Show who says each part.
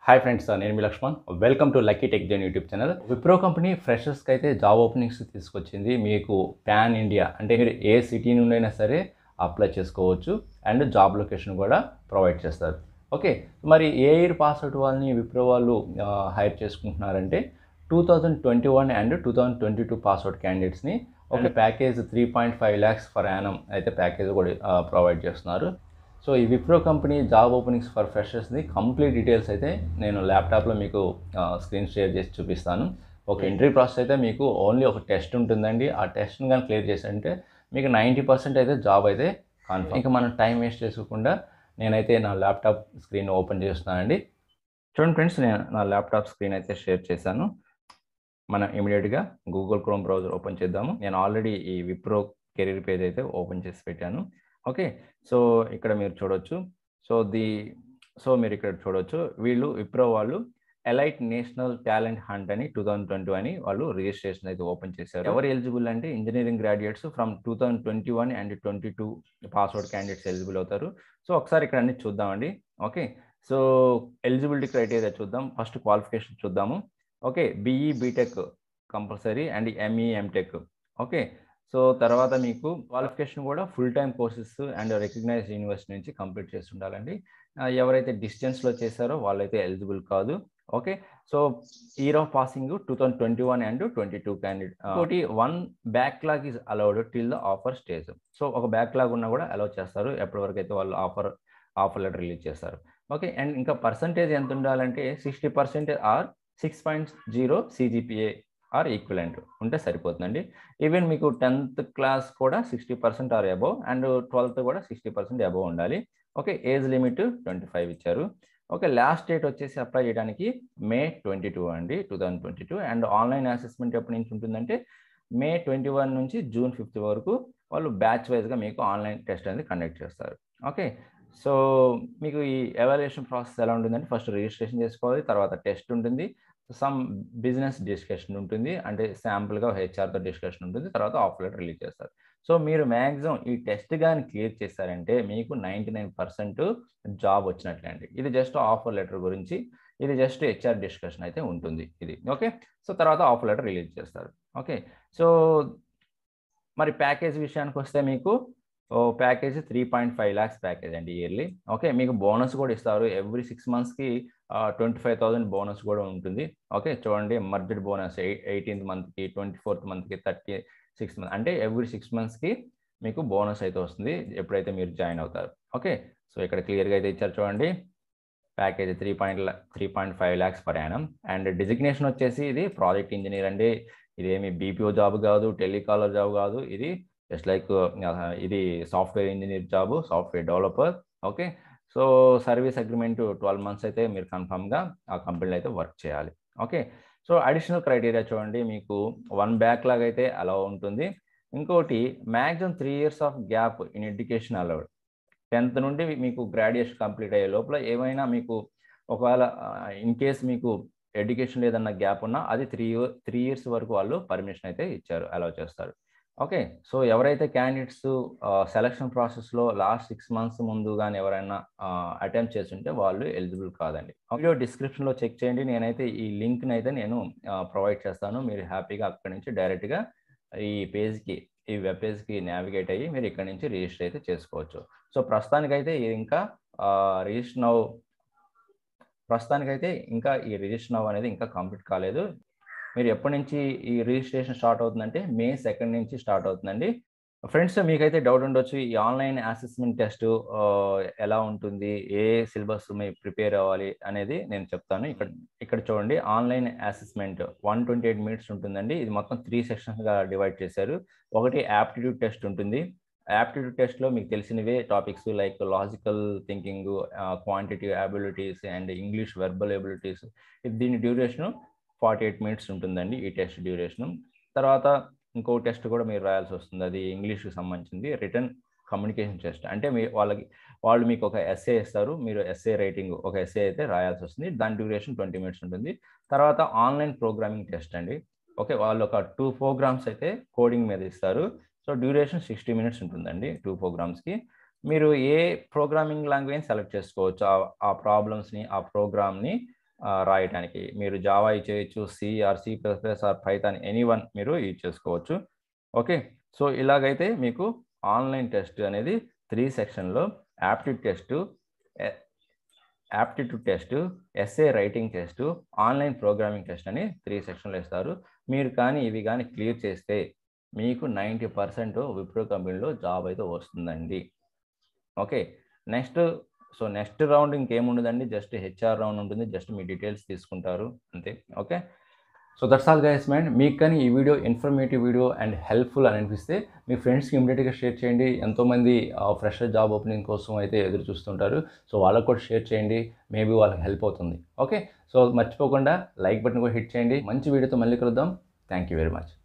Speaker 1: hi friends నేను మీ Lakshman welcome to lucky tech జన్ యూట్యూబ్ ఛానల్ విప్రో కంపెనీ ఫ్రెషర్స్కి అయితే జాబ్ ఓపెనింగ్స్ తీసుకొచ్చింది మీకు ప్యాన్ ఇండియా అంటే మీరు ఏ సిటీ నుండి అయినా సరే అప్లై చేసుకోవచ్చు అండ్ జాబ్ లొకేషన్ కూడా ప్రొవైడ్ చేస్తారు ఓకే మరి ఏ ఇయర్ పాస్ అవుట్ వాళ్ళని విప్రో వాళ్ళు హైర్ చేసుకుంటున్నారంటే two thousand twenty one and two thousand twenty two pass out క్యాండిడేట్స్ని ఒక package three point five lakhs for annum అయితే ప్యాకేజ్ కూడా ప్రొవైడ్ చేస్తున్నారు సో ఈ Wipro company job openings for ఫ్రెషర్స్ది కంప్లీట్ డీటెయిల్స్ అయితే నేను ల్యాప్టాప్లో మీకు స్క్రీన్ షేర్ చేసి చూపిస్తాను ఒక ఎంట్రీ ప్రాసెస్ అయితే మీకు ఓన్లీ ఒక టెస్ట్ ఉంటుందండి ఆ టెస్ట్ని కానీ క్లియర్ చేసంటే మీకు నైంటీ పర్సెంట్ అయితే జాబ్ అయితే కన్ఫర్మ్ ఇంకా మనం టైం వేస్ట్ చేసుకోకుండా నేనైతే నా ల్యాప్టాప్ స్క్రీన్ ఓపెన్ చేస్తున్నానండి చూడండి ఫ్రెండ్స్ నేను నా ల్యాప్టాప్ స్క్రీన్ అయితే షేర్ చేశాను మనం ఇమీడియట్గా గూగుల్ క్రోమ్ బ్రౌజర్ ఓపెన్ చేద్దాము నేను ఆల్రెడీ ఈ విప్రో కెరీర్ పేజ్ అయితే ఓపెన్ చేసి పెట్టాను ఓకే సో ఇక్కడ మీరు చూడొచ్చు సో ది సో మీరు ఇక్కడ చూడొచ్చు వీళ్ళు విప్రో వాళ్ళు ఎలైట్ నేషనల్ టాలెంట్ హంట్ అని టూ థౌజండ్ ట్వంటీ అని వాళ్ళు రిజిస్ట్రేషన్ అయితే ఓపెన్ చేశారు ఎవరు ఎలిజిబుల్ అంటే engineering graduates from two thousand twenty one and twenty two pass out candidates eligible అవుతారు సో ఒకసారి ఇక్కడ అన్ని చూద్దామండి ఓకే సో ఎలిజిబిలిటీ క్రైటీరియా చూద్దాం ఫస్ట్ క్వాలిఫికేషన్ చూద్దాము okay BE BTech compulsory and ME MTech okay so తర్వాత మీకు క్వాలిఫికేషన్ కూడా full time courses and recognise university నుంచి కంప్లీట్ చేసి ఉండాలండి ఎవరైతే డిస్టెన్స్లో చేశారో వాళ్ళైతే ఎలిజిబుల్ కాదు okay so year of passing two thousand twenty one and twenty two candidate ఒకటి one backlog is allowed till the offer stage so ఒక బ్యాక్లాగ్ ఉన్నా కూడా అలౌ చేస్తారు ఎప్పటి వరకు అయితే వాళ్ళు ఆఫర్ ఆఫర్ లెటర్ రిలీజ్ చేస్తారు ఓకే అండ్ ఇంకా పర్సంటేజ్ ఎంత ఉండాలంటే sixty percent or six point zero CGPA or equivalent ఉంటే సరిపోతుందండి ఈవెన్ మీకు టెన్త్ క్లాస్ కూడా sixty percent are above and twelfth కూడా సిక్స్టీ పర్సెంట్ అబోవ్ ఉండాలి okay age limit twenty five ఇచ్చారు ఓకే లాస్ట్ డేట్ వచ్చేసి అప్లై చేయడానికి మే ట్వంటీ టూ అండి two thousand twenty two and online assessment ఎప్పటి నుంచి ఉంటుందంటే మే ట్వంటీ వన్ నుంచి జూన్ ఫిఫ్త్ వరకు వాళ్ళు బ్యాచ్ వైజ్గా మీకు ఆన్లైన్ టెస్ట్ అనేది కండక్ట్ చేస్తారు ఓకే సో మీకు ఈ ఎవాల్యుయేషన్ ప్రాసెస్ ఎలా ఉంటుందంటే ఫస్ట్ రిజిస్ట్రేషన్ చేసుకోవాలి తర్వాత టెస్ట్ ఉంటుంది సమ్ బిజినెస్ డిస్కషన్ ఉంటుంది అంటే శాంపుల్గా హెచ్ఆర్తో డిస్కషన్ ఉంటుంది తర్వాత ఆఫ్ లెటర్ రిలీజ్ చేస్తారు సో మీరు మ్యాక్సిమం ఈ టెస్ట్ కానీ క్లియర్ చేశారంటే మీకు నైంటీ నైన్ పర్సెంట్ జాబ్ వచ్చినట్లే అండి ఇది జస్ట్ ఆఫర్ లెటర్ గురించి ఇది జస్ట్ హెచ్ఆర్ డిస్కషన్ అయితే ఉంటుంది ఇది ఓకే సో తర్వాత ఆఫర్ లెటర్ రిలీజ్ చేస్తారు ఓకే సో మరి ప్యాకేజ్ విషయానికి వస్తే మీకు package three point five lakhs package అండి ఇయర్లీ ఓకే మీకు బోనస్ కూడా ఇస్తారు ఎవ్రీ సిక్స్ మంత్స్కి ట్వంటీ ఫైవ్ థౌసండ్ బోనస్ కూడా ఉంటుంది ఓకే చూడండి మర్జెడ్ బోనస్ ఎయిటీన్త్ మంత్కి ట్వంటీ ఫోర్త్ మంత్కి థర్టీ సిక్స్ మంత్ అంటే ఎవ్రీ సిక్స్ మంత్స్కి మీకు బోనస్ అయితే వస్తుంది ఎప్పుడైతే మీరు జాయిన్ అవుతారు ఓకే సో ఇక్కడ క్లియర్గా అయితే ఇచ్చారు చూడండి package three point three point five lakhs per annum and designation వచ్చేసి ఇది ప్రాజెక్ట్ ఇంజనీర్ అండి ఇదేమి బీపీఓ జాబ్ కాదు టెలికాలర్ జాబ్ కాదు ఇది జస్ట్ లైక్ ఇది software engineer job software developer okay so service agreement twelve months అయితే మీరు కన్ఫామ్గా ఆ కంపెనీలో అయితే వర్క్ చేయాలి ఓకే సో అడిషనల్ క్రైటీరియా చూడండి మీకు వన్ బ్యాక్ లాగా అయితే అలా ఉంటుంది ఇంకోటి maximum three years of gap in education allowed tenth నుండి మీకు గ్రాడ్యుయేషన్ కంప్లీట్ అయ్యే లోపల ఏమైనా మీకు ఒకవేళ ఇన్ కేస్ మీకు ఎడ్యుకేషన్ ఏదన్నా గ్యాప్ ఉన్నా అది త్రీ త్రీ ఇయర్స్ వరకు వాళ్ళు పర్మిషన్ అయితే ఇచ్చారు అలౌ చేస్తారు ఓకే సో ఎవరైతే క్యాండిడేట్స్ సెలక్షన్ ప్రాసెస్లో లాస్ట్ సిక్స్ మంత్స్ ముందు కానీ ఎవరైనా అటెంప్ట్ చేస్తుంటే వాళ్ళు ఎలిజిబుల్ కాదండి వీడియో డిస్క్రిప్షన్లో చెక్ చేయండి నేనైతే ఈ లింక్ని అయితే నేను ప్రొవైడ్ చేస్తాను మీరు హ్యాపీగా అక్కడి నుంచి డైరెక్ట్గా ఈ పేజ్కి ఈ వెబ్ పేజ్కి నావిగేట్ అయ్యి మీరు ఇక్కడ నుంచి రిజిస్టర్ అయితే చేసుకోవచ్చు సో ప్రస్తుతానికైతే ఇంకా రిజిస్టర్ నవ్ ప్రస్తుతానికైతే ఇంకా ఈ రిజిస్టర్ నవ్ అనేది ఇంకా కంప్లీట్ కాలేదు మీరు ఎప్పటి నుంచి ఈ రిజిస్ట్రేషన్ స్టార్ట్ అవుతుందంటే మే సెకండ్ నుంచి స్టార్ట్ అవుతుందండి ఫ్రెండ్స్ మీకైతే డౌట్ ఉండొచ్చు ఈ ఆన్లైన్ అసెస్మెంట్ టెస్ట్ ఎలా ఉంటుంది ఏ సిలబస్ మీరు ప్రిపేర్ అవ్వాలి అనేది నేను చెప్తాను ఇక్కడ ఇక్కడ చూడండి online assessment one twenty eight minutes ఉంటుందండి ఇది మొత్తం త్రీ సెక్షన్స్గా డివైడ్ చేశారు ఒకటి యాప్టిట్యూడ్ టెస్ట్ ఉంటుంది యాప్టిట్యూడ్ టెస్ట్లో మీకు తెలిసినవే topics like logical thinking quantitative abilities and English verbal abilities దీని డ్యూరేషను ఫార్టీ ఎయిట్ మినిట్స్ ఉంటుందండి ఈ టెస్ట్ డ్యూరేషన్ తర్వాత ఇంకో టెస్ట్ కూడా మీరు రాయాల్సి వస్తుంది అది ఇంగ్లీష్కి సంబంధించింది రిటర్న్ కమ్యూనికేషన్ టెస్ట్ అంటే మీ వాళ్ళకి వాళ్ళు మీకు ఒక ఎస్ఏ ఇస్తారు మీరు ఎస్ఏ రైటింగ్ ఒక ఎస్ఏ అయితే రాయాల్సి వస్తుంది దాని డ్యూరేషన్ ట్వంటీ మినిట్స్ ఉంటుంది తర్వాత ఆన్లైన్ ప్రోగ్రామింగ్ టెస్ట్ అండి ఓకే వాళ్ళు ఒక టూ ప్రోగ్రామ్స్ అయితే కోడింగ్ మీద ఇస్తారు సో డ్యూరేషన్ సిక్స్టీ మినిట్స్ ఉంటుందండి టూ ప్రోగ్రామ్స్కి మీరు ఏ ప్రోగ్రామింగ్ లాంగ్వేజ్ సెలెక్ట్ చేసుకోవచ్చు ఆ ప్రాబ్లమ్స్ని ఆ ప్రోగ్రామ్ని రాయడానికి మీరు జావా చేయొచ్చు C or C plus plus or Python any one మీరు యూజ్ చేసుకోవచ్చు ఓకే సో ఇలాగైతే మీకు ఆన్లైన్ టెస్ట్ అనేది త్రీ సెక్షన్లో aptitude test aptitude test essay writing test online programming test అని త్రీ సెక్షన్లు ఇస్తారు మీరు కానీ ఇవి కానీ క్లియర్ చేస్తే మీకు నైంటీ పర్సెంట్ విప్రో కంపెనీలో జాబ్ అయితే వస్తుందండి okay next so next round ఇంకేముండదండి జస్ట్ హెచ్ఆర్ రౌండ్ ఉంటుంది జస్ట్ మీ డీటెయిల్స్ తీసుకుంటారు అంతే okay so that's all guys mind మీకు కానీ ఈ video informative video and helpful అని అనిపిస్తే మీ ఫ్రెండ్స్కి ఇమీడియట్గా షేర్ చేయండి ఎంతోమంది ఫ్రెషర్ జాబ్ ఓపెనింగ్ కోసం అయితే ఎదురు చూస్తుంటారు సో వాళ్ళకు కూడా షేర్ చేయండి మేబీ వాళ్ళకి హెల్ప్ అవుతుంది ఓకే సో మర్చిపోకుండా లైక్ బటన్ కూడా హిట్ చేయండి మంచి వీడియోతో మళ్ళీ కలుద్దాం థ్యాంక్ యూ వెరీ మచ్